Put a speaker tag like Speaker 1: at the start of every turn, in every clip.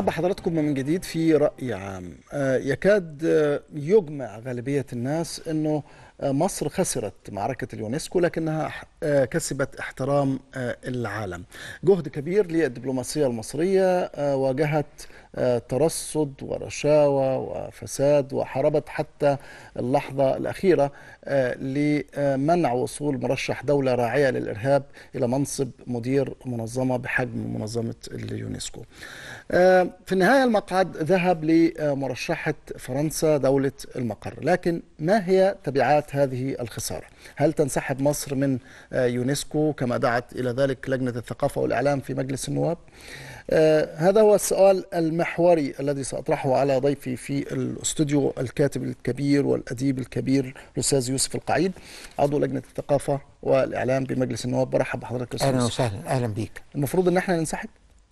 Speaker 1: برحب بحضراتكم من جديد في رأي عام آه، يكاد آه، يجمع غالبية الناس أنه آه، مصر خسرت معركة اليونسكو لكنها آه، كسبت احترام آه، العالم جهد كبير للدبلوماسية المصرية آه، واجهت آه، ترصد ورشاوى وفساد وحاربت حتى اللحظة الأخيرة آه، لمنع وصول مرشح دولة راعية للإرهاب إلى منصب مدير منظمة بحجم منظمة اليونسكو آه، في النهاية المقعد ذهب لمرشحة فرنسا دولة المقر لكن ما هي تبعات هذه الخسارة؟ هل تنسحب مصر من آه، يونسكو كما دعت إلى ذلك لجنة الثقافة والإعلام في مجلس النواب؟ آه، هذا هو السؤال المحوري الذي سأطرحه على ضيفي في الاستوديو الكاتب الكبير والأديب الكبير الأستاذ يوسف القعيد عضو لجنة الثقافة والإعلام بمجلس النواب برحب بحضرتك يا أستاذ
Speaker 2: اهلا
Speaker 1: يوسف.
Speaker 2: وسهلا اهلا بيك
Speaker 1: المفروض ان احنا ننسحب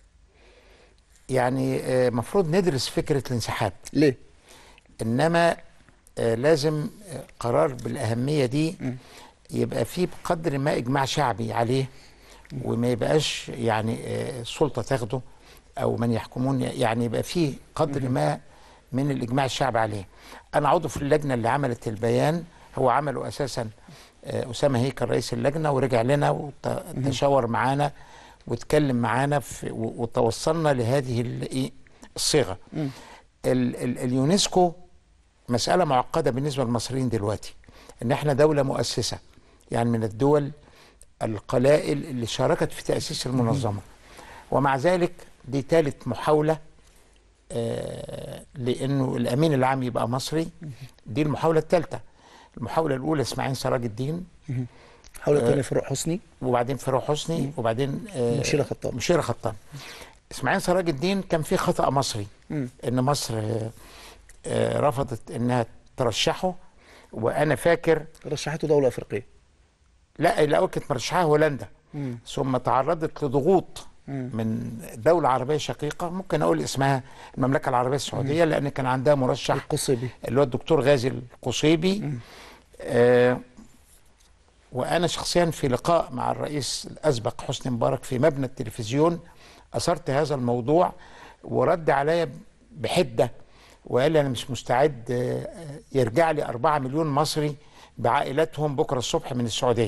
Speaker 2: يعني آه، مفروض ندرس فكره الانسحاب
Speaker 1: ليه؟
Speaker 2: انما آه، لازم آه، قرار بالاهميه دي يبقى فيه بقدر ما اجماع شعبي عليه وما يبقاش يعني آه، السلطه تاخده او من يحكمون يعني يبقى فيه قدر ما من الاجماع الشعبي عليه انا عضو في اللجنه اللي عملت البيان هو عمله اساسا آه، اسامه هيكل رئيس اللجنه ورجع لنا وتشاور معانا واتكلم معانا في- و- وتوصلنا لهذه ال- إيه الصيغه ال ال اليونسكو مساله معقده بالنسبه للمصريين دلوقتي ان احنا دوله مؤسسه يعني من الدول القلائل اللي شاركت في تاسيس المنظمه ومع ذلك دي ثالث محاوله آه لانه الامين العام يبقى مصري دي المحاوله الثالثه المحاوله الاولى اسماعيل سراج الدين
Speaker 1: حول الثاني فاروق حسني
Speaker 2: وبعدين فاروق حسني وبعدين آه
Speaker 1: مشيرة خطاب.
Speaker 2: مشيرة خطاب اسماعيل سراج الدين كان في خطأ مصري ان مصر آه، آه، رفضت انها ترشحه وانا فاكر
Speaker 1: رشحته دولة أفريقية
Speaker 2: لا الاول كانت مرشحها هولندا ثم تعرضت لضغوط من دولة عربية شقيقة ممكن أقول اسمها المملكة العربية السعودية لأن كان عندها مرشح
Speaker 1: القصيبي
Speaker 2: اللي هو الدكتور غازي القصيبي آه وانا شخصيا في لقاء مع الرئيس الاسبق حسني مبارك في مبنى التلفزيون اثرت هذا الموضوع ورد عليا بحده وقال لي انا مش مستعد آه، يرجع لي 4 مليون مصري بعائلاتهم بكره الصبح من السعوديه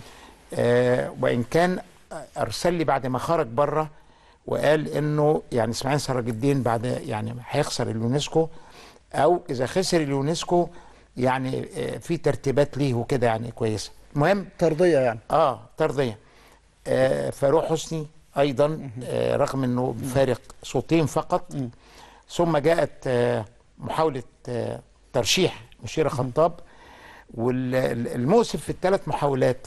Speaker 2: آه وان كان ارسل لي بعد ما خرج بره وقال انه يعني اسماعيل سراج الدين بعد يعني هيخسر اليونسكو او اذا خسر اليونسكو يعني آه، في ترتيبات ليه وكده يعني كويسه المهم
Speaker 1: ترضية يعني
Speaker 2: اه ترضيه آه فاروق حسني ايضا آه رغم انه بفارق صوتين فقط ثم جاءت آه محاوله آه ترشيح مشيره خطاب والمؤسف في الثلاث محاولات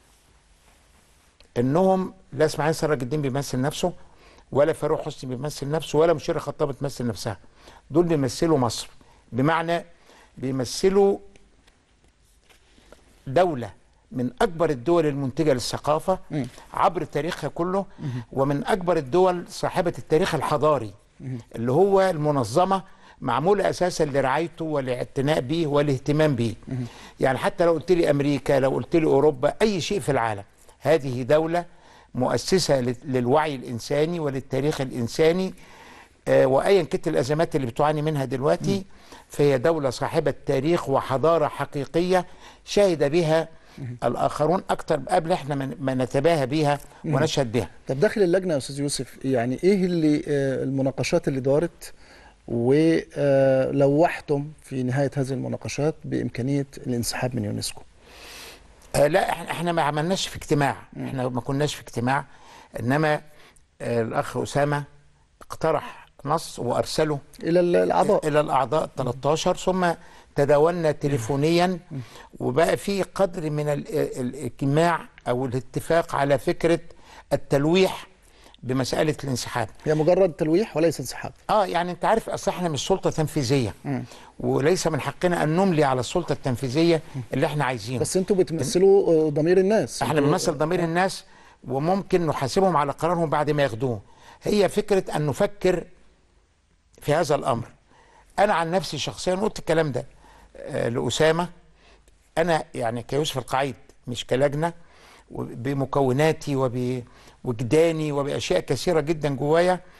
Speaker 2: انهم لا اسماعيل سراج الدين بيمثل نفسه ولا فاروق حسني بيمثل نفسه ولا مشيره خطاب بتمثل نفسها دول بيمثلوا مصر بمعنى بيمثلوا دولة من أكبر الدول المنتجة للثقافة عبر تاريخها كله ومن أكبر الدول صاحبة التاريخ الحضاري اللي هو المنظمة معمولة أساسا لرعايته والاعتناء به والاهتمام به يعني حتى لو قلت لي أمريكا لو قلت لي أوروبا أي شيء في العالم هذه دولة مؤسسة لل- للوعي الإنساني وللتاريخ الإنساني آه، وايا كانت الازمات اللي بتعاني منها دلوقتي فهي دوله صاحبه تاريخ وحضاره حقيقيه شهد بها الاخرون اكتر قبل احنا ما- ما نتباهى بيها ونشهد بها
Speaker 1: طب داخل اللجنة يا أستاذ يوسف يعني إيه اللي آه، المناقشات اللي دارت ولوحتم في نهاية هذه المناقشات بإمكانية الانسحاب من يونسكو
Speaker 2: آه لا احنا احنا ما عملناش في اجتماع احنا ما كناش في اجتماع انما آه الاخ اسامه اقترح نص وارسله
Speaker 1: إلى الأعضاء
Speaker 2: الى الاعضاء 13 ثم تداولنا تليفونيا وبقى في قدر من ال- الاجماع او الاتفاق على فكره التلويح بمساله الانسحاب
Speaker 1: هي مجرد تلويح وليس انسحاب
Speaker 2: اه يعني انت عارف اصل احنا مش سلطه تنفيذيه وليس من حقنا ان نملي على السلطه التنفيذيه اللي احنا عايزينه
Speaker 1: بس أنتوا بتمثلوا آه، ضمير الناس
Speaker 2: احنا
Speaker 1: أنتوا-
Speaker 2: بنمثل ضمير الناس وممكن نحاسبهم على قرارهم بعد ما ياخدوه هي فكره ان نفكر في هذا الامر انا عن نفسي شخصيا قلت الكلام ده آه، لاسامه انا يعني كيوسف القعيد مش كلجنه بمكوناتي وبوجداني وباشياء كثيره جدا جوايا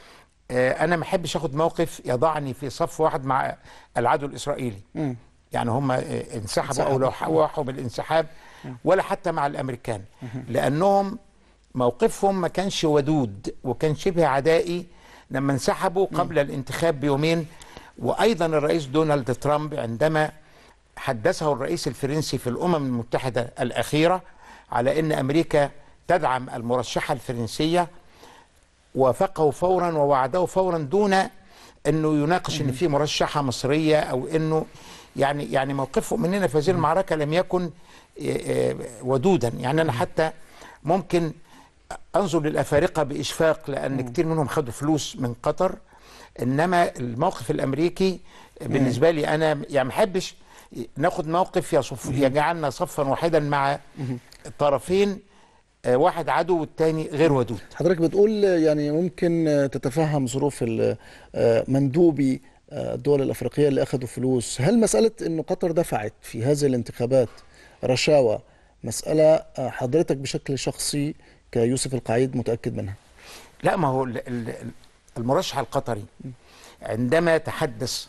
Speaker 2: آه، انا ما احبش اخد موقف يضعني في صف واحد مع العدو الاسرائيلي
Speaker 1: مم.
Speaker 2: يعني هم آه، انسحبوا او
Speaker 1: انسحبوا.
Speaker 2: لو حوحوا بالانسحاب ولا حتى مع الامريكان لانهم موقفهم ما كانش ودود وكان شبه عدائي لما انسحبوا قبل الانتخاب بيومين وايضا الرئيس دونالد ترامب عندما حدثه الرئيس الفرنسي في الامم المتحده الاخيره على ان امريكا تدعم المرشحه الفرنسيه وافقه فورا ووعده فورا دون انه يناقش ان في مرشحه مصريه او انه يعني يعني موقفه مننا في هذه المعركه لم يكن آه، آه، ودودا يعني انا حتى ممكن انظر للافارقه باشفاق لان كتير منهم خدوا فلوس من قطر انما الموقف الامريكي بالنسبه لي انا يعني ما احبش ناخد موقف يصف يجعلنا صفا واحدا مع طرفين آه، واحد عدو والتاني غير ودود
Speaker 1: حضرتك بتقول يعني ممكن آه، تتفهم ظروف ال- آه، مندوبي آه، الدول الافريقيه اللي اخذوا فلوس هل مساله انه قطر دفعت في هذه الانتخابات رشاوى مساله آه، حضرتك بشكل شخصي كيوسف القعيد متاكد منها
Speaker 2: لا ما هو ال- ال- المرشح القطري عندما تحدث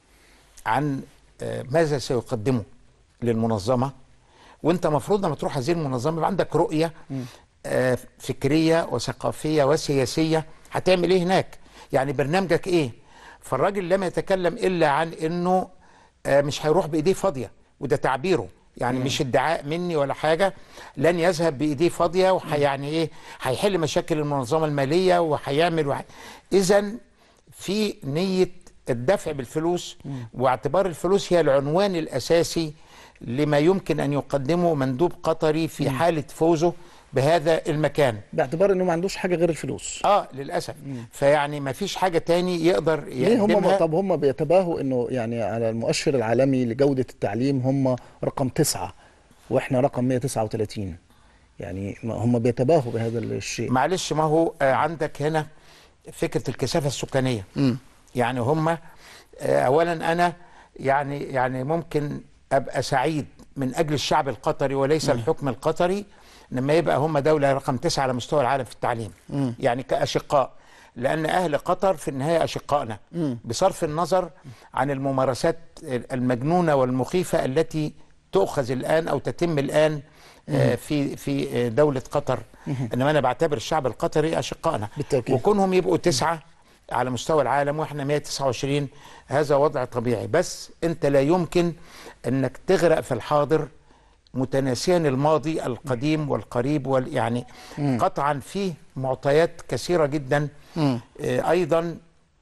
Speaker 2: عن آه، ماذا سيقدمه للمنظمة وانت مفروض لما تروح هذه المنظمة يبقى عندك رؤية آه، فكرية وثقافية وسياسية هتعمل ايه هناك يعني برنامجك ايه فالراجل لم يتكلم الا عن انه آه، مش هيروح بايديه فاضية وده تعبيره يعني مش ادعاء مني ولا حاجة لن يذهب بايديه فاضية ويعني ايه هيحل مشاكل المنظمة المالية وهيعمل وح... اذا في نية الدفع بالفلوس واعتبار الفلوس هي العنوان الأساسي لما يمكن أن يقدمه مندوب قطري في حالة فوزه بهذا المكان
Speaker 1: باعتبار انه ما عندوش حاجه غير الفلوس
Speaker 2: اه للاسف فيعني ما فيش حاجه تاني يقدر
Speaker 1: ليه هم
Speaker 2: يقدمها
Speaker 1: طب هم بيتباهوا انه يعني على المؤشر العالمي لجوده التعليم هم رقم تسعة واحنا رقم 139 يعني ما هم بيتباهوا بهذا الشيء
Speaker 2: معلش ما هو آه عندك هنا فكره الكثافه السكانيه يعني هم آه اولا انا يعني يعني ممكن ابقى سعيد من اجل الشعب القطري وليس الحكم القطري لما يبقى هم دوله رقم تسعه على مستوى العالم في التعليم يعني كاشقاء لان اهل قطر في النهايه اشقائنا بصرف النظر عن الممارسات المجنونه والمخيفه التي تؤخذ الان او تتم الان آه، في في آه، دوله قطر انما انا بعتبر الشعب القطري اشقائنا
Speaker 1: بالتأكيد.
Speaker 2: وكونهم يبقوا تسعه على مستوى العالم واحنا 129 هذا وضع طبيعي بس انت لا يمكن انك تغرق في الحاضر متناسيا الماضي القديم والقريب وال يعني قطعا فيه معطيات كثيره جدا آه، ايضا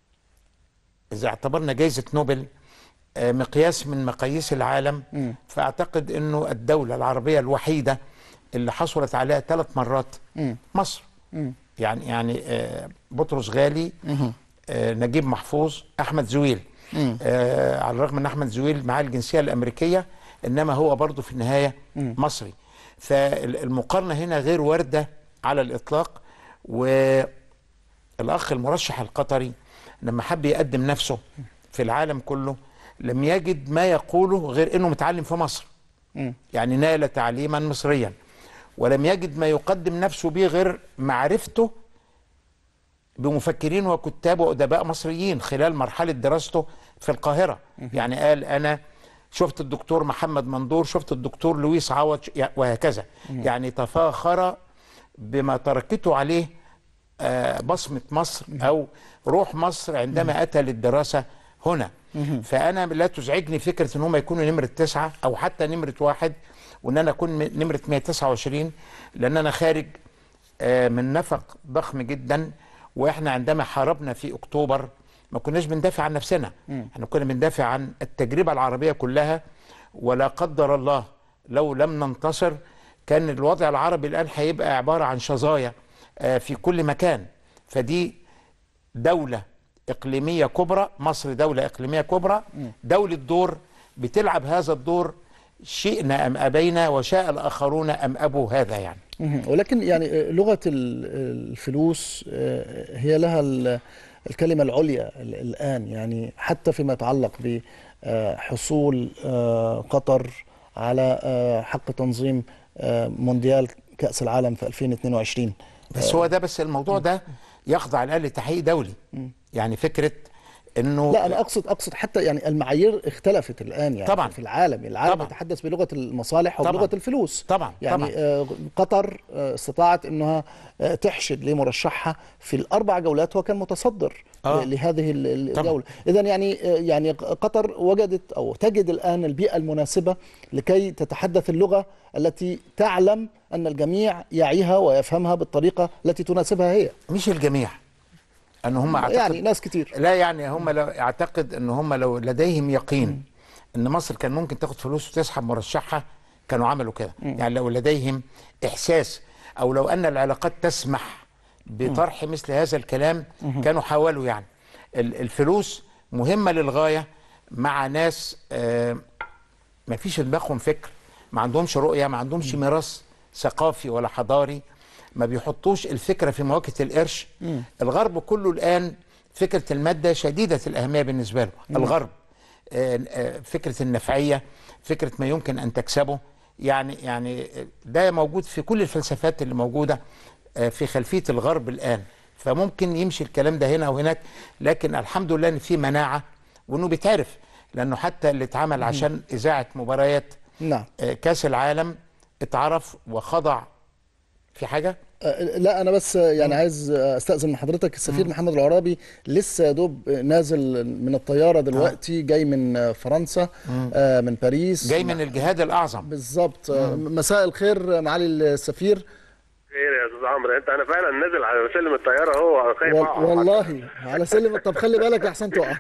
Speaker 2: اذا اعتبرنا جائزه نوبل آه، مقياس من مقاييس العالم فاعتقد انه الدوله العربيه الوحيده اللي حصلت عليها ثلاث مرات مصر يعني يعني آه، بطرس غالي آه، نجيب محفوظ احمد زويل آه، على الرغم ان احمد زويل معاه الجنسيه الامريكيه انما هو برضه في النهايه مصري فالمقارنه هنا غير وارده على الاطلاق والاخ المرشح القطري لما حب يقدم نفسه في العالم كله لم يجد ما يقوله غير انه متعلم في مصر يعني نال تعليما مصريا ولم يجد ما يقدم نفسه به غير معرفته بمفكرين وكتاب وادباء مصريين خلال مرحله دراسته في القاهره يعني قال انا شفت الدكتور محمد مندور شفت الدكتور لويس عوض وهكذا يعني تفاخر بما تركته عليه آه، بصمه مصر او روح مصر عندما اتى للدراسه هنا فانا لا تزعجني فكره ان هم يكونوا نمره تسعه او حتى نمره واحد وان انا اكون م- نمره 129 لان انا خارج آه، من نفق ضخم جدا واحنا عندما حاربنا في اكتوبر ما كناش بندافع عن نفسنا احنا كنا بندافع عن التجربه العربيه كلها ولا قدر الله لو لم ننتصر كان الوضع العربي الان هيبقى عباره عن شظايا آه، في كل مكان فدي دولة إقليمية كبرى مصر دولة إقليمية كبرى دولة دور بتلعب هذا الدور شئنا أم أبينا وشاء الآخرون أم أبوا هذا يعني
Speaker 1: مهم. ولكن يعني آه، لغة ال- الفلوس آه، هي لها ال- الكلمة العليا ال- الآن يعني حتى فيما يتعلق بحصول قطر على آه، حق تنظيم آه، مونديال كأس العالم في 2022
Speaker 2: بس هو ده بس الموضوع ده يخضع على الاقل لتحقيق دولي يعني فكره انه
Speaker 1: لا انا اقصد اقصد حتى يعني المعايير اختلفت الان يعني
Speaker 2: طبعاً.
Speaker 1: في العالم العالم
Speaker 2: طبعاً.
Speaker 1: يتحدث بلغه المصالح
Speaker 2: طبعاً.
Speaker 1: وبلغه الفلوس
Speaker 2: طبعاً.
Speaker 1: يعني
Speaker 2: طبعاً.
Speaker 1: آه، قطر آه، استطاعت انها آه، تحشد لمرشحها في الاربع جولات وكان متصدر
Speaker 2: آه.
Speaker 1: ل- لهذه ال- ال-
Speaker 2: طبعاً.
Speaker 1: الجوله اذا يعني آه، يعني قطر وجدت او تجد الان البيئه المناسبه لكي تتحدث اللغه التي تعلم ان الجميع يعيها ويفهمها بالطريقه التي تناسبها هي
Speaker 2: مش الجميع ان هم اعتقد
Speaker 1: يعني ناس كتير
Speaker 2: لا يعني هم لو اعتقد ان هم لو لديهم يقين ان مصر كان ممكن تاخد فلوس وتسحب مرشحها كانوا عملوا كده يعني لو لديهم احساس او لو ان العلاقات تسمح بطرح مثل هذا الكلام كانوا حاولوا يعني ال- الفلوس مهمه للغايه مع ناس آه، ما فيش في دماغهم فكر ما عندهمش رؤيه ما عندهمش ميراث ثقافي ولا حضاري ما بيحطوش الفكره في مواجهه القرش الغرب كله الان فكره الماده شديده الاهميه بالنسبه له الغرب آه، آه، فكره النفعيه فكره ما يمكن ان تكسبه يعني يعني ده موجود في كل الفلسفات اللي موجوده آه، في خلفيه الغرب الان فممكن يمشي الكلام ده هنا وهناك لكن الحمد لله ان في مناعه وانه بيتعرف لانه حتى اللي اتعمل عشان اذاعه مباريات
Speaker 1: نعم
Speaker 2: آه، كاس العالم اتعرف وخضع في حاجه
Speaker 1: آه، لا انا بس آه، يعني عايز آه، استاذن من حضرتك السفير محمد العرابي لسه يا دوب نازل من الطياره دلوقتي جاي من آه، فرنسا آه، من باريس
Speaker 2: جاي من الجهاد الاعظم
Speaker 1: بالظبط آه، مساء الخير آه، معالي السفير
Speaker 3: خير يا استاذ عمرو انت انا فعلا نازل على سلم الطياره اهو خايف
Speaker 1: وال-
Speaker 3: اقع
Speaker 1: والله على سلم طب خلي بالك يا احسن تقع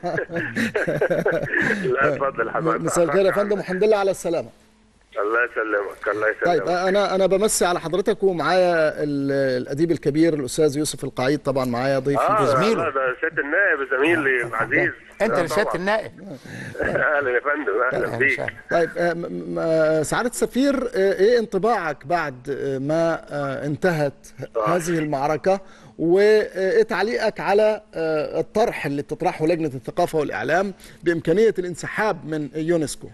Speaker 3: لا اتفضل حضرتك
Speaker 1: مساء الخير يا فندم والحمد لله على السلامه
Speaker 3: الله يسلمك الله
Speaker 1: طيب
Speaker 3: يسلمك
Speaker 1: انا انا بمسي على حضرتك ومعايا ال- الاديب الكبير الاستاذ يوسف القعيد طبعا معايا ضيفي
Speaker 3: اه
Speaker 2: زميله.
Speaker 3: لا ده سياده النائب زميلي العزيز
Speaker 2: انت
Speaker 3: آه،
Speaker 2: اللي سياده
Speaker 3: طبعاً.
Speaker 2: النائب
Speaker 3: اهلا يا فندم اهلا
Speaker 2: أهلا
Speaker 3: بيك
Speaker 2: وسهلا.
Speaker 1: طيب آه، م- م- سعادة السفير آه، ايه انطباعك بعد آه، ما آه، انتهت هذه المعركة وايه تعليقك على آه، الطرح اللي بتطرحه لجنة الثقافة والإعلام بإمكانية الانسحاب من يونسكو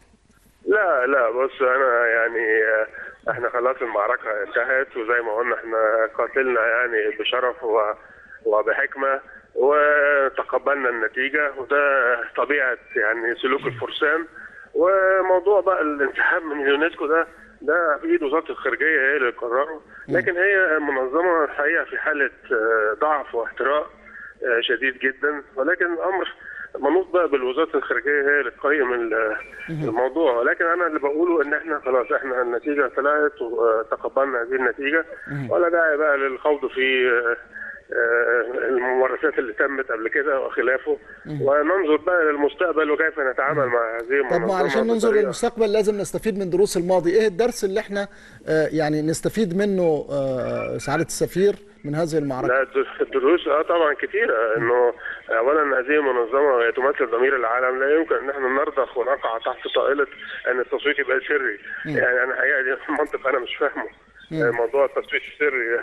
Speaker 3: لا لا بص انا يعني آه، احنا خلاص المعركه انتهت وزي ما قلنا احنا قاتلنا يعني بشرف و- وبحكمه وتقبلنا النتيجه وده طبيعه يعني سلوك الفرسان وموضوع بقى الانسحاب من اليونسكو ده ده في ايد وزاره الخارجيه هي اللي قرروا لكن هي منظمه الحقيقه في حاله آه، ضعف واحتراق آه، شديد جدا ولكن الامر منوط بقى بالوزاره الخارجيه هي اللي تقيم ال- الموضوع ولكن انا اللي بقوله ان احنا خلاص احنا النتيجه طلعت وتقبلنا هذه النتيجه ولا داعي بقى للخوض في آه، آه، الممارسات اللي تمت قبل كده وخلافه وننظر بقى للمستقبل وكيف نتعامل مع هذه
Speaker 1: طب
Speaker 3: المنظمه
Speaker 1: ما علشان ننظر
Speaker 3: بطريقة-
Speaker 1: للمستقبل لازم نستفيد من دروس الماضي ايه الدرس اللي احنا آه، يعني نستفيد منه آه، سعادة السفير من هذه المعركة
Speaker 3: لا الد- الدروس اه طبعا كثيره انه اولا هذه المنظمه هي تمثل ضمير العالم لا يمكن ان احنا نرضخ ونقع تحت طائله ان التصويت يبقى سري يعني انا الحقيقه دي منطق انا مش فاهمه آه، موضوع التصويت السري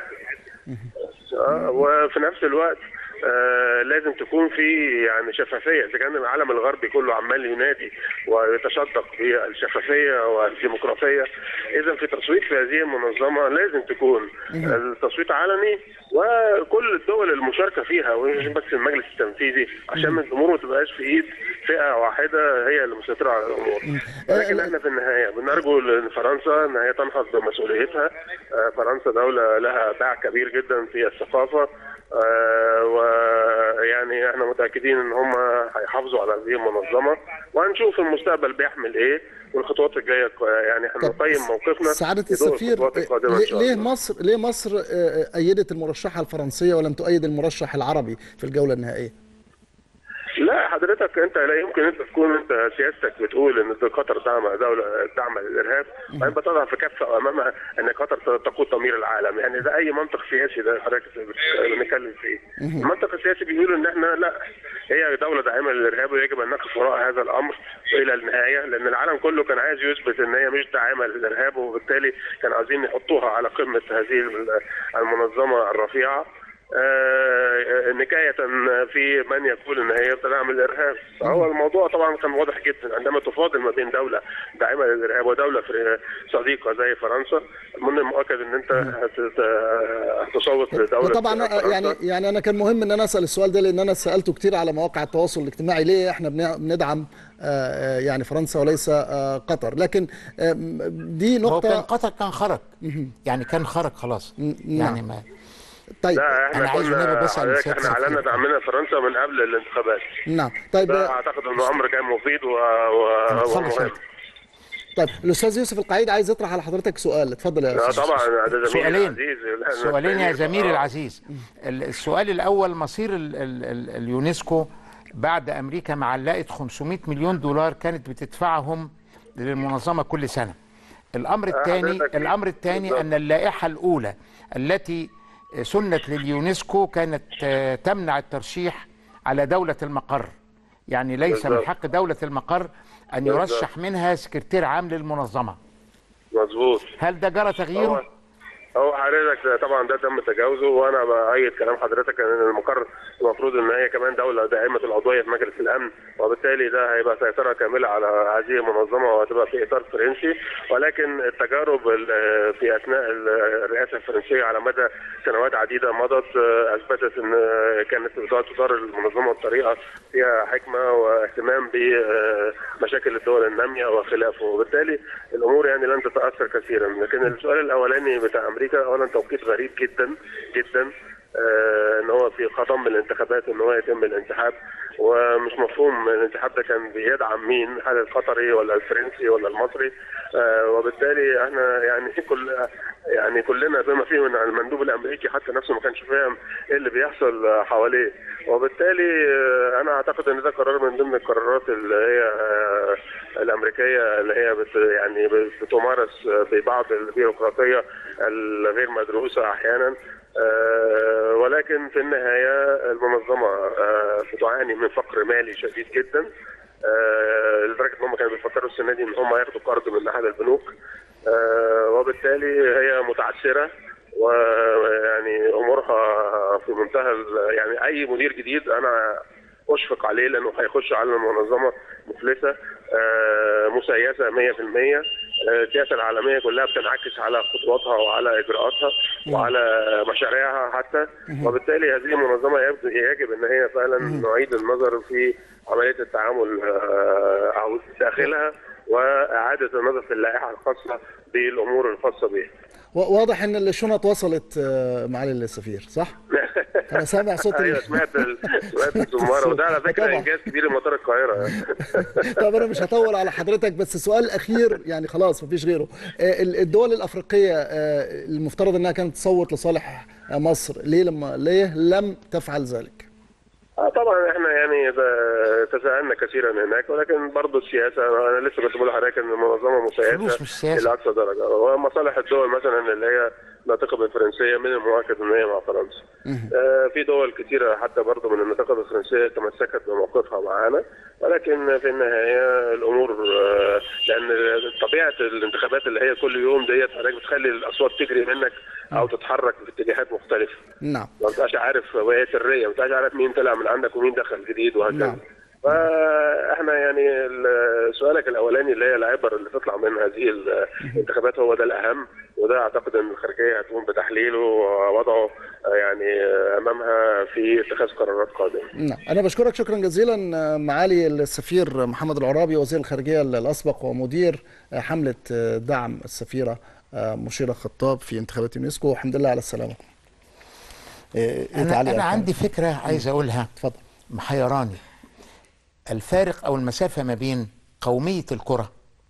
Speaker 3: آه وفي نفس الوقت آه لازم تكون في يعني شفافيه اذا كان العالم الغربي كله عمال ينادي ويتشدق بالشفافيه والديمقراطيه اذا في تصويت في هذه المنظمه لازم تكون التصويت علني وكل الدول المشاركه فيها ومش بس المجلس التنفيذي عشان الامور ما تبقاش في ايد فئه واحده هي اللي مسيطره على الامور ولكن احنا في النهايه بنرجو لفرنسا ان هي تنهض بمسؤوليتها آه، فرنسا دوله لها باع كبير جدا في الثقافه آه، ويعني احنا متاكدين ان هم هيحافظوا على هذه المنظمه وهنشوف المستقبل بيحمل ايه والخطوات الجايه ك- يعني
Speaker 1: طب
Speaker 3: هنقيم موقفنا
Speaker 1: سعادة
Speaker 3: في ضوء
Speaker 1: السفير
Speaker 3: الخطوات القادمة إن
Speaker 1: ليه-
Speaker 3: شاء
Speaker 1: ليه
Speaker 3: الله.
Speaker 1: مصر ليه مصر آه، أيدت المرشحة الفرنسية ولم تؤيد المرشح العربي في الجولة النهائية؟
Speaker 3: لا حضرتك انت لا يمكن انت تكون انت سياستك بتقول ان ده قطر دعم دوله دعم للارهاب وبعدين بتضع في كفه امامها ان قطر تقود ضمير العالم يعني ده اي منطق سياسي ده حضرتك بنتكلم فيه المنطق السياسي بيقول ان احنا لا هي دوله داعمه للارهاب ويجب ان نقف وراء هذا الامر الى النهايه لان العالم كله كان عايز يثبت ان هي مش داعمه للارهاب وبالتالي كانوا عايزين يحطوها على قمه هذه المنظمه الرفيعه آه، نكاية في من يقول ان هي بتدعم الارهاب فهو الموضوع طبعا كان واضح جدا عندما تفاضل ما بين دولة داعمة للارهاب ودولة في- صديقة زي فرنسا من المؤكد ان انت هت- هتصوت لدولة
Speaker 1: وطبعا
Speaker 3: فرنسا.
Speaker 1: يعني يعني انا كان مهم ان انا اسال السؤال ده لان انا سالته كتير على مواقع التواصل الاجتماعي ليه احنا بن- بندعم آه، آه، يعني فرنسا وليس آه، قطر لكن آه، دي
Speaker 2: هو كان
Speaker 1: نقطه
Speaker 2: قطر كان خرج يعني كان خرج خلاص
Speaker 1: نعم.
Speaker 2: يعني ما
Speaker 1: طيب
Speaker 3: لا احنا
Speaker 2: أنا عايز
Speaker 3: كنا
Speaker 2: والنبي بس عن
Speaker 3: حضرتك
Speaker 2: سيادة
Speaker 3: احنا اعلنا
Speaker 2: السفير.
Speaker 3: دعمنا فرنسا من قبل الانتخابات
Speaker 1: نعم طيب
Speaker 3: ده
Speaker 1: آه،
Speaker 3: اعتقد انه امر كان مفيد و... و...
Speaker 2: اتفضل
Speaker 3: ومهم
Speaker 2: سيادة.
Speaker 1: طيب الاستاذ يوسف القعيد عايز يطرح على حضرتك سؤال اتفضل يا
Speaker 3: لا
Speaker 1: استاذ
Speaker 3: طبعا ده زميلي
Speaker 2: سؤالين
Speaker 3: العزيز لا، أنا
Speaker 2: سؤالين يا
Speaker 3: سعيد.
Speaker 2: زميلي
Speaker 3: آه.
Speaker 2: العزيز ال- السؤال الاول مصير ال ال ال اليونسكو بعد امريكا ما علقت 500 مليون دولار كانت بتدفعهم للمنظمه كل سنه الامر الثاني
Speaker 3: حضرتك-
Speaker 2: الامر الثاني
Speaker 3: بالظبط.
Speaker 2: ان اللائحه الاولى التي سنت لليونسكو كانت آه، تمنع الترشيح على دوله المقر يعني ليس من
Speaker 3: بالظبط.
Speaker 2: حق دوله المقر ان
Speaker 3: بالظبط.
Speaker 2: يرشح منها سكرتير عام للمنظمه
Speaker 3: مظبوط
Speaker 2: هل ده جرى تغييره
Speaker 3: هو هو حضرتك ده طبعا ده تم تجاوزه وانا بايد كلام حضرتك ان المقر المفروض ان هي كمان دوله دائمه العضويه في مجلس الامن وبالتالي ده هيبقى سيطره كامله على هذه المنظمه وهتبقى في اطار فرنسي ولكن التجارب ال- في اثناء ال- الرئاسه الفرنسيه على مدى سنوات عديده مضت آه، اثبتت ان آه، كانت تدار المنظمه بطريقه فيها حكمه واهتمام بمشاكل الدول الناميه وخلافه وبالتالي الامور يعني لن تتاثر كثيرا لكن السؤال الاولاني بتاع امريكا اولا توقيت غريب جدا جدا آه، ان هو في خضم الانتخابات ان هو يتم الانسحاب ومش مفهوم الانسحاب ده كان بيدعم مين هل القطري ولا الفرنسي ولا المصري آه، وبالتالي احنا يعني كل يعني كلنا بما فيه من المندوب الامريكي حتى نفسه ما كانش فاهم ايه اللي بيحصل آه، حواليه وبالتالي آه، انا اعتقد ان ده قرار من ضمن القرارات اللي هي آه، الامريكيه اللي هي بت يعني بتمارس آه، ببعض البيروقراطيه الغير مدروسه احيانا آه، ولكن في النهايه المنظمه آه، بتعاني من فقر مالي شديد جدا آه، لدرجه ان هم كانوا بيفكروا السنه دي ان هم ياخدوا قرض من احد البنوك آه، وبالتالي هي متعثره ويعني امورها في منتهى ال- يعني اي مدير جديد انا اشفق عليه لانه هيخش على منظمه مفلسه آه، مسيسه 100% آه، السياسه العالميه كلها بتنعكس على خطواتها وعلى اجراءاتها وعلى مشاريعها حتى وبالتالي هذه المنظمه يجب- يجب ان هي فعلا نعيد النظر في عمليه التعامل آه، او داخلها واعاده النظر في اللائحه الخاصه بالامور الخاصه بها.
Speaker 1: و- واضح ان الشنط وصلت آه، معالي السفير صح؟ انا سامع صوت ال-
Speaker 3: ايوه سمعت ال- سمعت الزماره وده على فكره
Speaker 1: طبعا.
Speaker 3: انجاز كبير لمطار القاهره
Speaker 1: طب انا مش هطول على حضرتك بس السؤال الاخير يعني خلاص مفيش غيره آه، ال- الدول الافريقيه آه، المفترض انها كانت تصوت لصالح آه، مصر ليه لما ليه لم تفعل ذلك
Speaker 3: آه طبعا احنا يعني ب- تساءلنا كثيرا هناك ولكن برضه السياسه انا لسه كنت بقول لحضرتك ان المنظمه
Speaker 2: فلوس
Speaker 3: مسيسه
Speaker 2: مش سياسة.
Speaker 3: الى اقصى درجه ومصالح الدول مثلا اللي هي ناطقه بالفرنسيه من المؤكد ان هي مع فرنسا. آه في دول كثيره حتى برضه من الناطقه بالفرنسيه تمسكت بموقفها معانا ولكن في النهايه الامور آه لان طبيعه الانتخابات اللي هي كل يوم ديت حضرتك بتخلي الاصوات تجري منك او تتحرك في اتجاهات مختلفه.
Speaker 1: نعم
Speaker 3: ما بتبقاش عارف وهي سريه ما بتبقاش عارف مين طلع من عندك ومين دخل جديد وهكذا
Speaker 1: نعم.
Speaker 3: فاحنا يعني ال- سؤالك الاولاني اللي هي العبر اللي تطلع من هذه الانتخابات هو ده الاهم وده اعتقد ان الخارجيه هتقوم بتحليله ووضعه يعني امامها في اتخاذ قرارات قادمه.
Speaker 1: نعم انا بشكرك شكرا جزيلا آه، معالي السفير محمد العرابي وزير الخارجيه الاسبق ومدير آه، حمله آه، دعم السفيره آه، مشيره خطاب في انتخابات يونسكو والحمد لله على السلامه آه، إيه
Speaker 2: انا
Speaker 1: تعليقك؟
Speaker 2: انا عندي فكره عايز اقولها
Speaker 1: اتفضل
Speaker 2: محيراني الفارق او المسافه ما بين قوميه الكره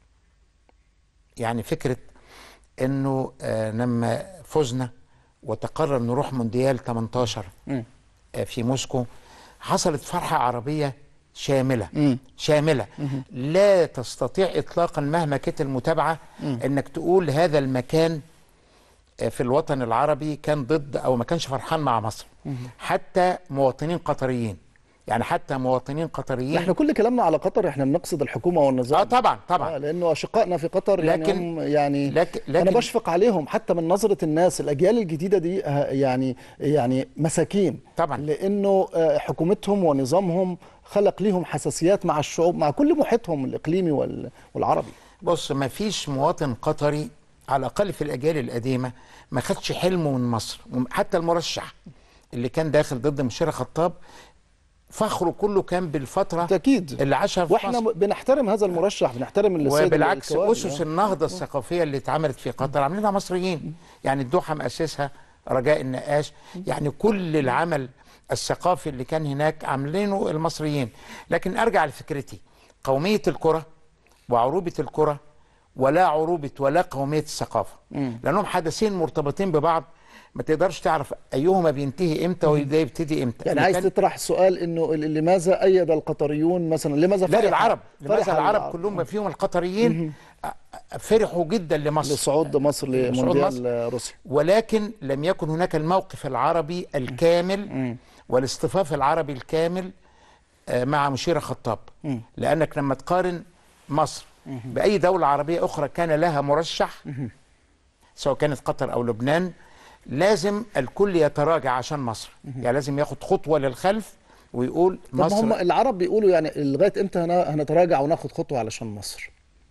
Speaker 2: يعني فكره انه آه لما فزنا وتقرر نروح مونديال 18
Speaker 1: مم.
Speaker 2: آه في موسكو حصلت فرحه عربيه شامله
Speaker 1: مم.
Speaker 2: شامله لا تستطيع اطلاقا مهما كانت المتابعه انك تقول هذا المكان آه، في الوطن العربي كان ضد او ما كانش فرحان مع مصر حتى مواطنين قطريين يعني حتى مواطنين قطريين
Speaker 1: احنا كل كلامنا على قطر احنا بنقصد الحكومه والنظام
Speaker 2: اه طبعا طبعا
Speaker 1: آه لانه اشقائنا في قطر يعني
Speaker 2: لكن-
Speaker 1: هم يعني
Speaker 2: لكن-
Speaker 1: انا
Speaker 2: لكن-
Speaker 1: بشفق عليهم حتى من نظره الناس الاجيال الجديده دي آه، يعني يعني مساكين
Speaker 2: طبعا.
Speaker 1: لانه آه، حكومتهم ونظامهم خلق ليهم حساسيات مع الشعوب مع كل محيطهم الاقليمي وال- والعربي
Speaker 2: بص ما فيش مواطن قطري على الاقل في الاجيال القديمه ما خدش حلمه من مصر حتى المرشح اللي كان داخل ضد مشير خطاب فخره كله كان بالفتره
Speaker 1: بالتأكيد.
Speaker 2: اللي عاشها في
Speaker 1: واحنا
Speaker 2: مصر.
Speaker 1: بنحترم هذا المرشح بنحترم السيد
Speaker 2: وبالعكس
Speaker 1: الكوارث.
Speaker 2: اسس النهضه الثقافيه اللي اتعملت في قطر عاملينها مصريين يعني الدوحه مؤسسها رجاء النقاش يعني كل العمل الثقافي اللي كان هناك عاملينه المصريين لكن ارجع لفكرتي قوميه الكره وعروبه الكره ولا عروبه ولا قوميه الثقافه لانهم حدثين مرتبطين ببعض ما تقدرش تعرف ايهما بينتهي امتى وده يبتدي امتى
Speaker 1: يعني
Speaker 2: اللي
Speaker 1: عايز
Speaker 2: كان-
Speaker 1: تطرح سؤال انه ال- لماذا ايد القطريون مثلا لماذا
Speaker 2: لا
Speaker 1: فرح
Speaker 2: العرب لماذا
Speaker 1: فرح
Speaker 2: العرب كلهم ما فيهم القطريين أ- أ- فرحوا جدا لمصر
Speaker 1: لصعود مصر
Speaker 2: لصعود
Speaker 1: لمونديال روسيا
Speaker 2: ولكن لم يكن هناك الموقف العربي الكامل والاصطفاف العربي الكامل آه، مع مشير خطاب لأنك لما تقارن مصر بأي دولة عربية أخرى كان لها مرشح سواء كانت قطر أو لبنان لازم الكل يتراجع عشان مصر يعني لازم ياخد خطوة للخلف ويقول
Speaker 1: طب ما هم
Speaker 2: مصر
Speaker 1: العرب بيقولوا يعني لغايه امتى هن- هنتراجع وناخد خطوه علشان مصر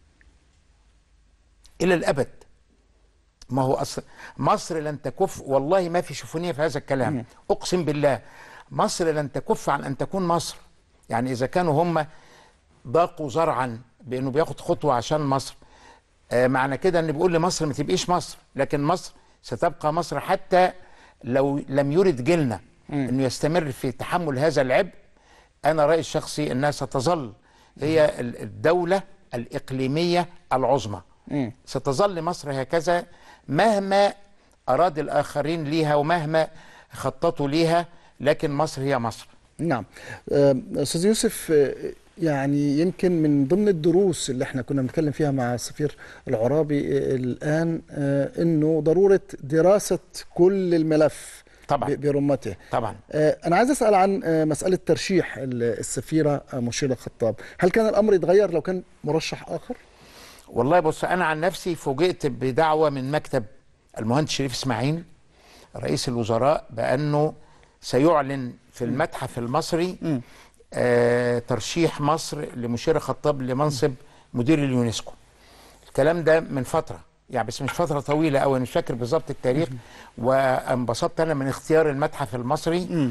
Speaker 2: إلى الأبد ما هو أصل مصر لن تكف والله ما في شفونية في هذا الكلام أقسم بالله مصر لن تكف عن أن تكون مصر يعني إذا كانوا هم ضاقوا زرعا بأنه بياخد خطوة عشان مصر آه معنى كده أن بيقول لمصر ما تبقيش مصر لكن مصر ستبقى مصر حتى لو لم يرد جيلنا أنه يستمر في تحمل هذا العبء أنا رأيي الشخصي أنها ستظل هي ال- الدولة الإقليمية العظمى ستظل مصر هكذا مهما أراد الآخرين ليها ومهما خططوا ليها لكن مصر هي مصر
Speaker 1: نعم آه، استاذ يوسف آه، يعني يمكن من ضمن الدروس اللي احنا كنا بنتكلم فيها مع السفير العرابي آه، الان آه، انه ضروره دراسه كل الملف
Speaker 2: طبعاً.
Speaker 1: ب- برمته
Speaker 2: طبعا
Speaker 1: آه، أنا عايز أسأل عن آه، مسألة ترشيح ال- السفيرة آه، مشيرة الخطاب هل كان الأمر يتغير لو كان مرشح آخر؟
Speaker 2: والله بص أنا عن نفسي فوجئت بدعوة من مكتب المهندس شريف إسماعيل رئيس الوزراء بأنه سيعلن في المتحف المصري آه ترشيح مصر لمشير خطاب لمنصب مدير اليونسكو الكلام ده من فترة يعني بس مش فترة طويلة أوي مش فاكر بالظبط التاريخ وانبسطت أنا من اختيار المتحف المصري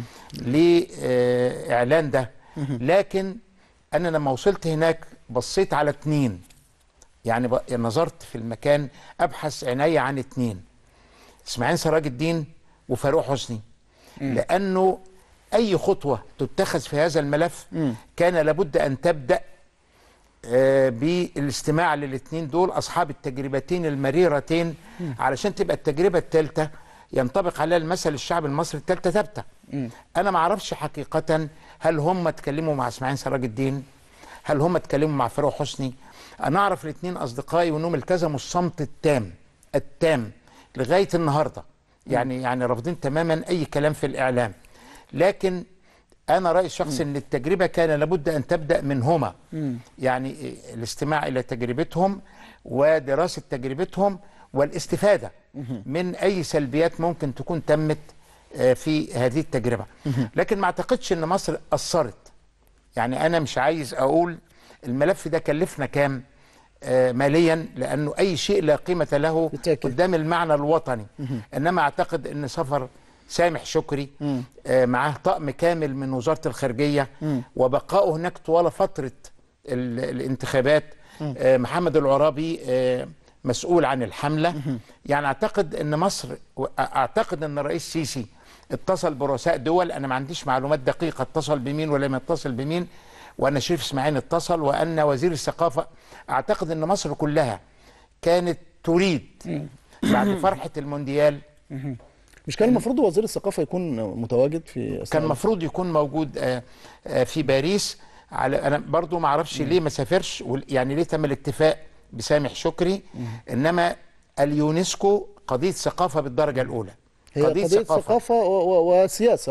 Speaker 2: لإعلان ده لكن أنا لما وصلت هناك بصيت على اتنين يعني ب- نظرت في المكان أبحث عيني عن اتنين إسماعيل سراج الدين وفاروق حسني لأنه أي خطوة تتخذ في هذا الملف كان لابد أن تبدأ آه، بالاستماع للاثنين دول اصحاب التجربتين المريرتين علشان تبقى التجربه الثالثه ينطبق عليها المثل الشعب المصري الثالثه ثابته انا ما اعرفش حقيقه هل هم اتكلموا مع اسماعيل سراج الدين هل هم اتكلموا مع فاروق حسني انا اعرف الاثنين اصدقائي وانهم التزموا الصمت التام التام لغايه النهارده يعني يعني رافضين تماما اي كلام في الاعلام لكن انا رايي الشخصي ان التجربه كان لابد ان تبدا منهما يعني الاستماع الى تجربتهم ودراسه تجربتهم والاستفاده من اي سلبيات ممكن تكون تمت آه، في هذه التجربه لكن ما اعتقدش ان مصر اثرت يعني انا مش عايز اقول الملف ده كلفنا كام آه، ماليا لانه اي شيء لا قيمه له
Speaker 1: بالتأكيد.
Speaker 2: قدام المعنى الوطني انما اعتقد ان سفر سامح شكري آه، معاه طقم كامل من وزاره الخارجيه وبقائه هناك طوال فتره ال- الانتخابات آه، محمد العرابي آه، مسؤول عن الحمله يعني اعتقد ان مصر اعتقد ان الرئيس سيسي اتصل برؤساء دول انا ما عنديش معلومات دقيقه اتصل بمين ولم يتصل بمين وان شريف اسماعيل اتصل وان وزير الثقافه اعتقد ان مصر كلها كانت تريد بعد فرحه المونديال
Speaker 1: مش كان المفروض وزير الثقافة يكون متواجد في
Speaker 2: كان
Speaker 1: أثناء
Speaker 2: المفروض يكون موجود آه، آه، في باريس على انا برضو ما اعرفش ليه ما سافرش وال- يعني ليه تم الاتفاق بسامح شكري انما اليونسكو قضيه ثقافه بالدرجه الاولى
Speaker 1: هي قضية ثقافة و- و- وسياسة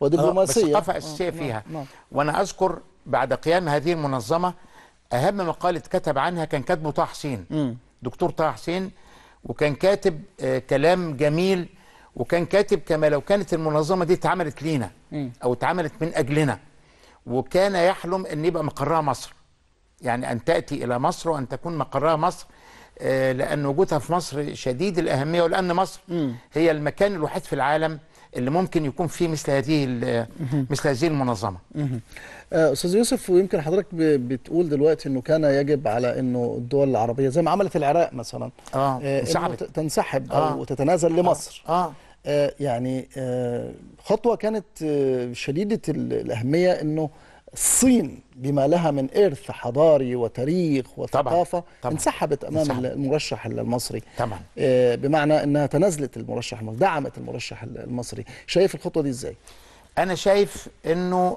Speaker 1: ودبلوماسيه
Speaker 2: بس ثقافه
Speaker 1: آه،
Speaker 2: اساسيه
Speaker 1: نعم،
Speaker 2: فيها
Speaker 1: نعم.
Speaker 2: وانا اذكر بعد قيام هذه المنظمه اهم مقال اتكتب عنها كان كاتبه طه حسين دكتور طه حسين وكان كاتب آه كلام جميل وكان كاتب كما لو كانت المنظمه دي اتعملت لينا او اتعملت من اجلنا وكان يحلم ان يبقى مقرها مصر يعني ان تاتي الى مصر وان تكون مقرها مصر آه، لان وجودها في مصر شديد الاهميه ولان مصر هي المكان الوحيد في العالم اللي ممكن يكون فيه مثل هذه ال- مثل هذه المنظمه
Speaker 1: آه، استاذ يوسف ويمكن حضرتك ب- بتقول دلوقتي انه كان يجب على انه الدول العربيه زي ما عملت العراق مثلا
Speaker 2: آه،
Speaker 1: إنه
Speaker 2: انسحبت.
Speaker 1: ت- تنسحب
Speaker 2: آه.
Speaker 1: او تتنازل لمصر
Speaker 2: اه
Speaker 1: آه، يعني آه، خطوه كانت آه، شديده ال- الاهميه انه الصين بما لها من ارث حضاري وتاريخ وثقافه
Speaker 2: طبعاً.
Speaker 1: انسحبت امام
Speaker 2: انسحبت.
Speaker 1: المرشح المصري
Speaker 2: طبعا
Speaker 1: آه، بمعنى انها تنازلت المرشح المصري دعمت المرشح المصري شايف الخطوه دي ازاي
Speaker 2: انا شايف انه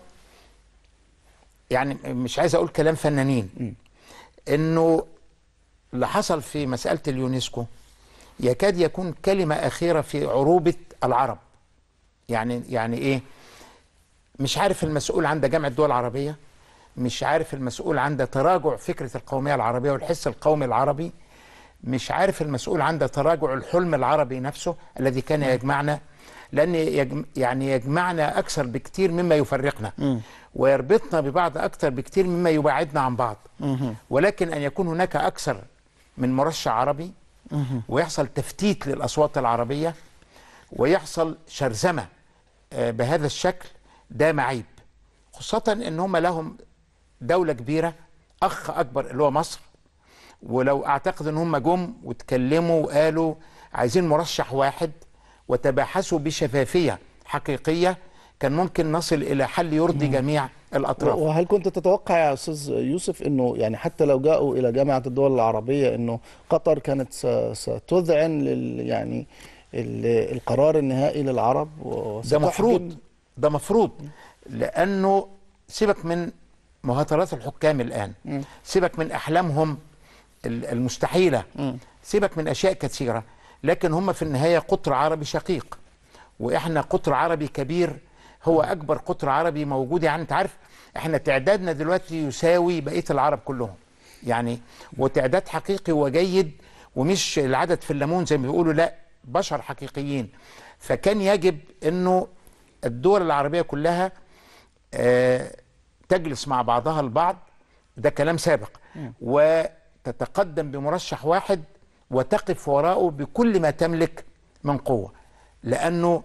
Speaker 2: يعني مش عايز اقول كلام فنانين انه اللي حصل في مساله اليونسكو يكاد يكون كلمه اخيره في عروبه العرب يعني يعني ايه مش عارف المسؤول عند جامعه الدول العربيه مش عارف المسؤول عند تراجع فكره القوميه العربيه والحس القومي العربي مش عارف المسؤول عند تراجع الحلم العربي نفسه الذي كان يجمعنا لان يجم يعني يجمعنا اكثر بكتير مما يفرقنا ويربطنا ببعض اكثر بكتير مما يبعدنا عن بعض ولكن ان يكون هناك اكثر من مرشح عربي ويحصل تفتيت للاصوات العربيه ويحصل شرذمه آه، بهذا الشكل ده معيب خاصه ان هم لهم دوله كبيره اخ اكبر اللي هو مصر ولو اعتقد ان هم جم واتكلموا وقالوا عايزين مرشح واحد وتباحثوا بشفافيه حقيقيه كان ممكن نصل الى حل يرضي جميع الاطراف
Speaker 1: وهل كنت تتوقع يا استاذ يوسف انه يعني حتى لو جاءوا الى جامعه الدول العربيه انه قطر كانت س- ستذعن لل يعني ال- القرار النهائي للعرب
Speaker 2: ده
Speaker 1: وستحجم-
Speaker 2: مفروض ده مفروض لانه سيبك من مهاترات الحكام الان سيبك من احلامهم ال- المستحيله سيبك من اشياء كثيره لكن هم في النهايه قطر عربي شقيق واحنا قطر عربي كبير هو اكبر قطر عربي موجود يعني انت عارف احنا تعدادنا دلوقتي يساوي بقيه العرب كلهم يعني وتعداد حقيقي وجيد ومش العدد في الليمون زي ما بيقولوا لا بشر حقيقيين فكان يجب انه الدول العربيه كلها آه، تجلس مع بعضها البعض ده كلام سابق وتتقدم بمرشح واحد وتقف وراءه بكل ما تملك من قوه لانه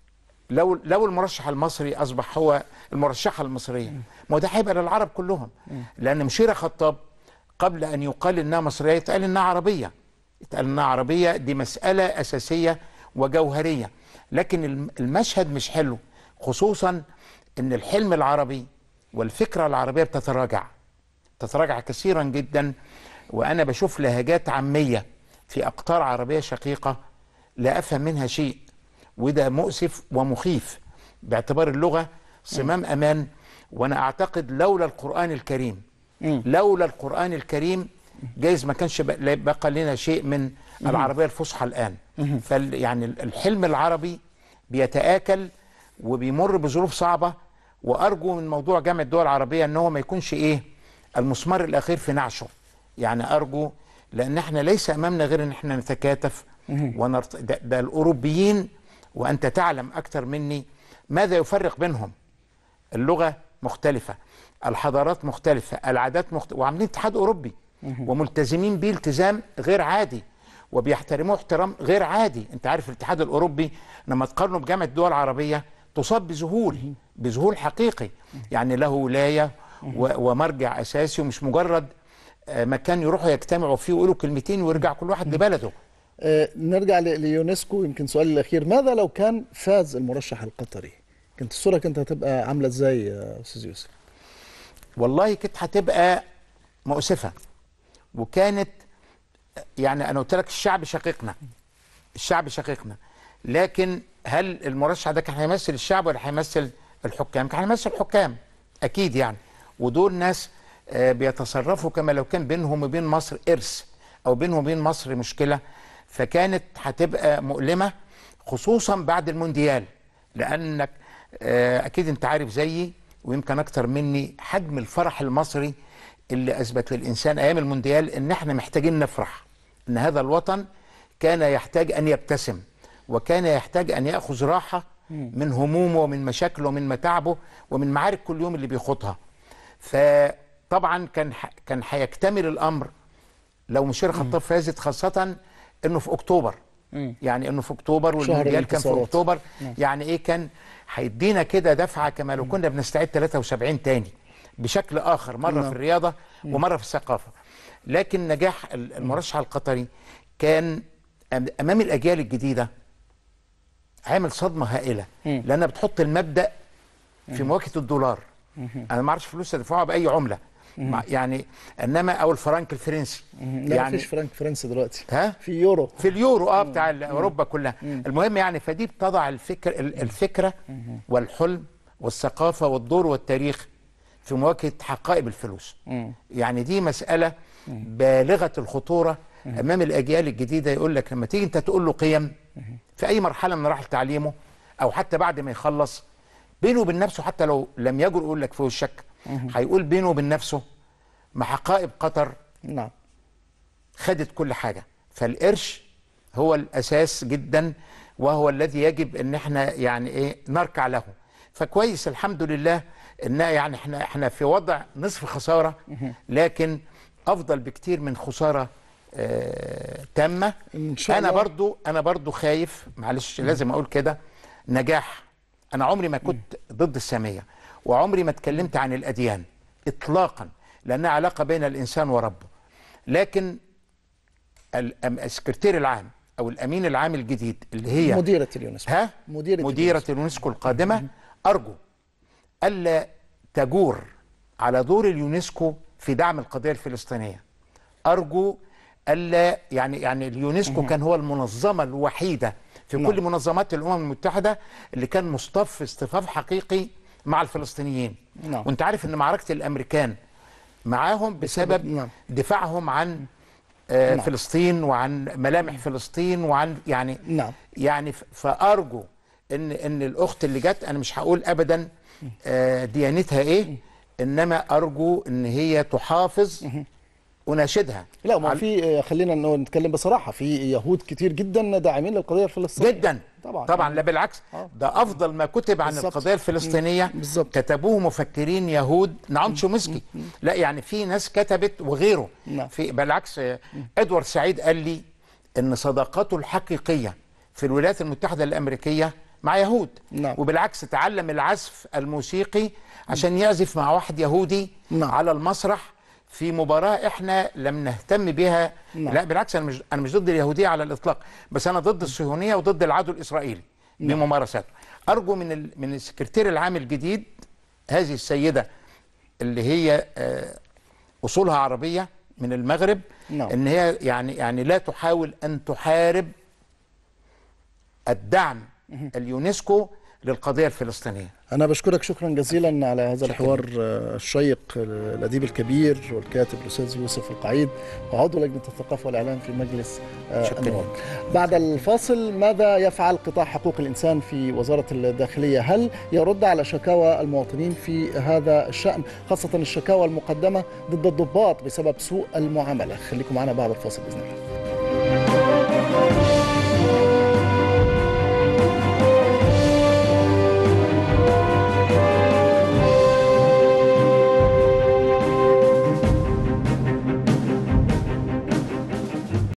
Speaker 2: لو لو المرشح المصري اصبح هو المرشحه المصريه ما هو ده هيبقى للعرب كلهم لان مشيره خطاب قبل ان يقال انها مصريه يتقال انها عربيه يتقال انها عربيه دي مساله اساسيه وجوهريه لكن الم- المشهد مش حلو خصوصا ان الحلم العربي والفكره العربيه بتتراجع تتراجع كثيرا جدا وانا بشوف لهجات عاميه في اقطار عربيه شقيقه لا افهم منها شيء وده مؤسف ومخيف باعتبار اللغه صمام امان وانا اعتقد لولا القران الكريم لولا القران الكريم جايز ما كانش بق- لا بقى لنا شيء من العربيه الفصحى الان فال يعني الحلم العربي بيتاكل وبيمر بظروف صعبه وارجو من موضوع جامعه الدول العربيه ان هو ما يكونش ايه المسمار الاخير في نعشه يعني ارجو لان احنا ليس امامنا غير ان احنا نتكاتف ونرت... ده, ده الاوروبيين وانت تعلم اكثر مني ماذا يفرق بينهم اللغه مختلفه الحضارات مختلفه العادات مختلفة وعاملين اتحاد اوروبي وملتزمين بيه التزام غير عادي وبيحترموه احترام غير عادي انت عارف الاتحاد الاوروبي لما تقارنه بجامعه الدول العربيه تصاب بذهول بذهول حقيقي يعني له ولايه و- ومرجع اساسي ومش مجرد آه، مكان يروحوا يجتمعوا فيه ويقولوا كلمتين ويرجع كل واحد لبلده
Speaker 1: آه، نرجع ل- ليونسكو يمكن سؤالي الاخير ماذا لو كان فاز المرشح القطري كانت الصوره كانت هتبقى عامله ازاي يا استاذ يوسف
Speaker 2: والله كانت هتبقى مؤسفه وكانت يعني انا قلت لك الشعب شقيقنا الشعب شقيقنا لكن هل المرشح ده كان هيمثل الشعب ولا هيمثل الحكام؟ كان هيمثل الحكام اكيد يعني ودول ناس آه، بيتصرفوا كما لو كان بينهم وبين مصر ارث او بينهم وبين مصر مشكله فكانت هتبقى مؤلمه خصوصا بعد المونديال لانك آه، اكيد انت عارف زيي ويمكن اكتر مني حجم الفرح المصري اللي اثبت للانسان ايام المونديال ان احنا محتاجين نفرح ان هذا الوطن كان يحتاج ان يبتسم وكان يحتاج ان ياخذ راحه من همومه ومن مشاكله ومن متاعبه ومن معارك كل يوم اللي بيخوضها فطبعا كان ح- كان هيكتمل الامر لو مشير خطاب فازت خاصه انه في اكتوبر يعني انه في اكتوبر
Speaker 1: شهر
Speaker 2: والمونديال كان في
Speaker 1: الانتصارات.
Speaker 2: اكتوبر يعني ايه كان هيدينا كده دفعه كما لو كنا بنستعيد 73 تاني بشكل اخر مره في الرياضه ومره في الثقافه لكن نجاح ال- المرشح القطري كان أم- امام الاجيال الجديده عامل صدمه هائله لانها بتحط المبدا في مواجهه الدولار انا ما اعرفش فلوس ادفعها باي عمله مع- يعني انما او الفرنك الفرنسي
Speaker 1: لا يعني مفيش فرنك فرنسي دلوقتي
Speaker 2: ها
Speaker 1: في يورو
Speaker 2: في اليورو اه بتاع ال- اوروبا كلها المهم يعني فدي بتضع الفكر ال- الفكره والحلم والثقافه والدور والتاريخ في مواجهه حقائب الفلوس يعني دي مساله بالغه الخطوره امام الاجيال الجديده يقول لك لما تيجي انت تقول له قيم في اي مرحله من مراحل تعليمه او حتى بعد ما يخلص بينه وبين نفسه حتى لو لم يجر يقول لك في وشك هيقول بينه وبين نفسه مع حقائب قطر
Speaker 1: نعم
Speaker 2: خدت كل حاجه فالقرش هو الاساس جدا وهو الذي يجب ان احنا يعني ايه نركع له فكويس الحمد لله ان يعني احنا احنا في وضع نصف خساره لكن افضل بكتير من خساره آه تامه
Speaker 1: إن شاء
Speaker 2: انا
Speaker 1: الله.
Speaker 2: برضو انا برضو خايف معلش لازم اقول كده نجاح انا عمري ما كنت ضد الساميه وعمري ما اتكلمت عن الاديان اطلاقا لانها علاقه بين الانسان وربه لكن الأم- السكرتير العام او الامين العام الجديد اللي هي
Speaker 1: مديرة اليونسكو
Speaker 2: ها
Speaker 1: مديرة
Speaker 2: مديرة اليونسكو القادمة أرجو ألا تجور على دور اليونسكو في دعم القضية الفلسطينية أرجو ألا يعني يعني اليونسكو كان هو المنظمة الوحيدة في
Speaker 1: نعم.
Speaker 2: كل منظمات الأمم المتحدة اللي كان مصطف اصطفاف حقيقي مع الفلسطينيين
Speaker 1: نعم.
Speaker 2: وانت عارف ان معركة الأمريكان معاهم بسبب
Speaker 1: نعم.
Speaker 2: دفاعهم عن آه،
Speaker 1: نعم.
Speaker 2: فلسطين وعن ملامح فلسطين وعن يعني
Speaker 1: نعم.
Speaker 2: يعني ف- فارجو ان ان الاخت اللي جت انا مش هقول ابدا آه، ديانتها ايه انما ارجو ان هي تحافظ اناشدها
Speaker 1: لا ما
Speaker 2: على-
Speaker 1: في خلينا إنه نتكلم بصراحة في يهود كتير جدا داعمين للقضية الفلسطينية
Speaker 2: جدا
Speaker 1: طبعا
Speaker 2: طبعا لا بالعكس
Speaker 1: آه.
Speaker 2: ده افضل ما كتب عن
Speaker 1: بالظبط.
Speaker 2: القضيه الفلسطينيه
Speaker 1: مم. بالظبط.
Speaker 2: كتبوه مفكرين يهود نعم شومسكي لا يعني في ناس كتبت وغيره
Speaker 1: نعم.
Speaker 2: في بالعكس آه، ادوارد سعيد قال لي ان صداقته الحقيقيه في الولايات المتحده الامريكيه مع يهود
Speaker 1: نعم.
Speaker 2: وبالعكس تعلم العزف الموسيقي عشان يعزف مع واحد يهودي
Speaker 1: نعم.
Speaker 2: على المسرح في مباراة احنا لم نهتم بها
Speaker 1: نعم.
Speaker 2: لا بالعكس انا مش انا مش ضد اليهودية على الاطلاق بس انا ضد الصهيونية وضد العدو الاسرائيلي بممارساته ارجو من ال... من السكرتير العام الجديد هذه السيدة اللي هي آه، اصولها عربية من المغرب
Speaker 1: نعم.
Speaker 2: ان هي يعني يعني لا تحاول ان تحارب الدعم اليونسكو للقضية الفلسطينية
Speaker 1: أنا بشكرك شكرا جزيلا على هذا الحوار آه، الشيق آه، الأديب الكبير والكاتب الأستاذ يوسف القعيد وعضو لجنة الثقافة والإعلام في مجلس آه،
Speaker 2: شكراً.
Speaker 1: النواب بعد الفاصل ماذا يفعل قطاع حقوق الإنسان في وزارة الداخلية هل يرد على شكاوى المواطنين في هذا الشأن خاصة الشكاوى المقدمة ضد الضباط بسبب سوء المعاملة خليكم معنا بعد الفاصل بإذن الله